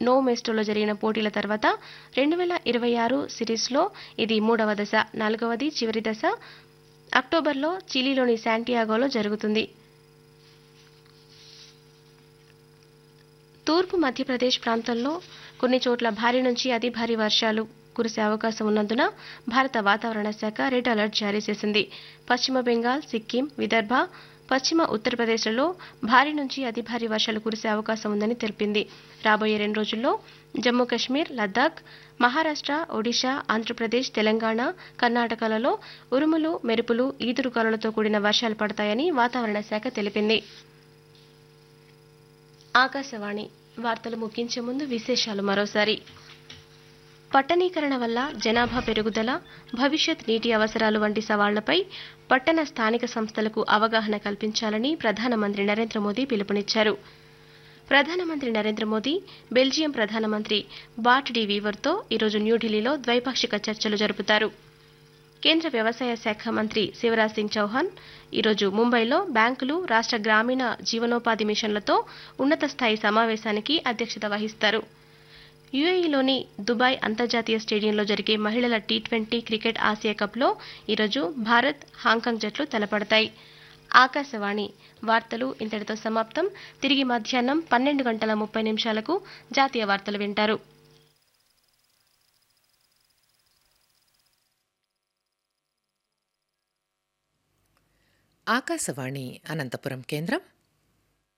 no మెస్టోలో జరిగిన పోటీల తర్వాత రెండు వేల ఇరవై ఆరు సిరీస్లో ఇది మూడవ దశ నాలుగవది చివరి దశ అక్టోబర్లో చిలీలోని శాంటియాగోలో జరుగుతుంది తూర్పు మధ్యప్రదేశ్ ప్రాంతంలో కొన్ని చోట్ల భారీ నుంచి అతి భారీ వర్షాలు కురిసే అవకాశం ఉన్నందున భారత వాతావరణ శాఖ రెడ్ అలర్ట్ జారీ చేసింది పశ్చిమ బెంగాల్ సిక్కిం విదర్భ పశ్చిమ ఉత్తరప్రదేశ్లలో భారీ నుంచి అతి భారీ వర్షాలు కురిసే అవకాశం ఉందని తెలిపింది రాబోయే రెండు రోజుల్లో జమ్మూ కశ్మీర్ లద్దాఖ్ మహారాష్ట్ర ఒడిశా ఆంధ్రప్రదేశ్ తెలంగాణ కర్ణాటకలలో ఉరుములు మెరుపులు ఈదురుగాలులతో కూడిన వర్షాలు పడతాయని వాతావరణ శాఖ తెలిపింది ఆకాశవాణి వార్తలు ముగించే ముందు విశేషాలు మరోసారి పట్టణీకరణ వల్ల జనాభా పెరుగుదల భవిష్యత్ నీటి అవసరాలు వంటి సవాళ్లపై పట్టణ స్థానిక సంస్థలకు అవగాహన కల్పించాలని ప్రధానమంత్రి నరేంద్ర మోదీ పిలుపునిచ్చారు ప్రధానమంత్రి నరేంద్ర మోదీ బెల్జియం ప్రధానమంత్రి బాట్ డి వీవర్తో ఈరోజు న్యూఢిల్లీలో ద్వైపాక్షిక చర్చలు జరుపుతారు కేంద్ర వ్యవసాయ శాఖ మంత్రి శివరాజ్ సింగ్ చౌహాన్ ఈరోజు ముంబైలో బ్యాంకులు రాష్ట్ర గ్రామీణ జీవనోపాధి మిషన్లతో ఉన్నత స్థాయి సమావేశానికి అధ్యక్షత వహిస్తారు యుఏఈలోని దుబాయ్ అంతర్జాతీయ స్టేడియంలో జరిగే మహిళల టీ ట్వంటీ క్రికెట్ ఆసియా కప్లో ఈరోజు భారత్ హాంకాంగ్ జట్లు తలపడతాయి ఆకాశవాణి వార్తలు ఇంతటితో సమాప్తం తిరిగి మధ్యాహ్నం పన్నెండు గంటల ముప్పై నిమిషాలకు జాతీయ వార్తలు వింటారు ఆకాశవాణి అనంతపురం కేంద్రం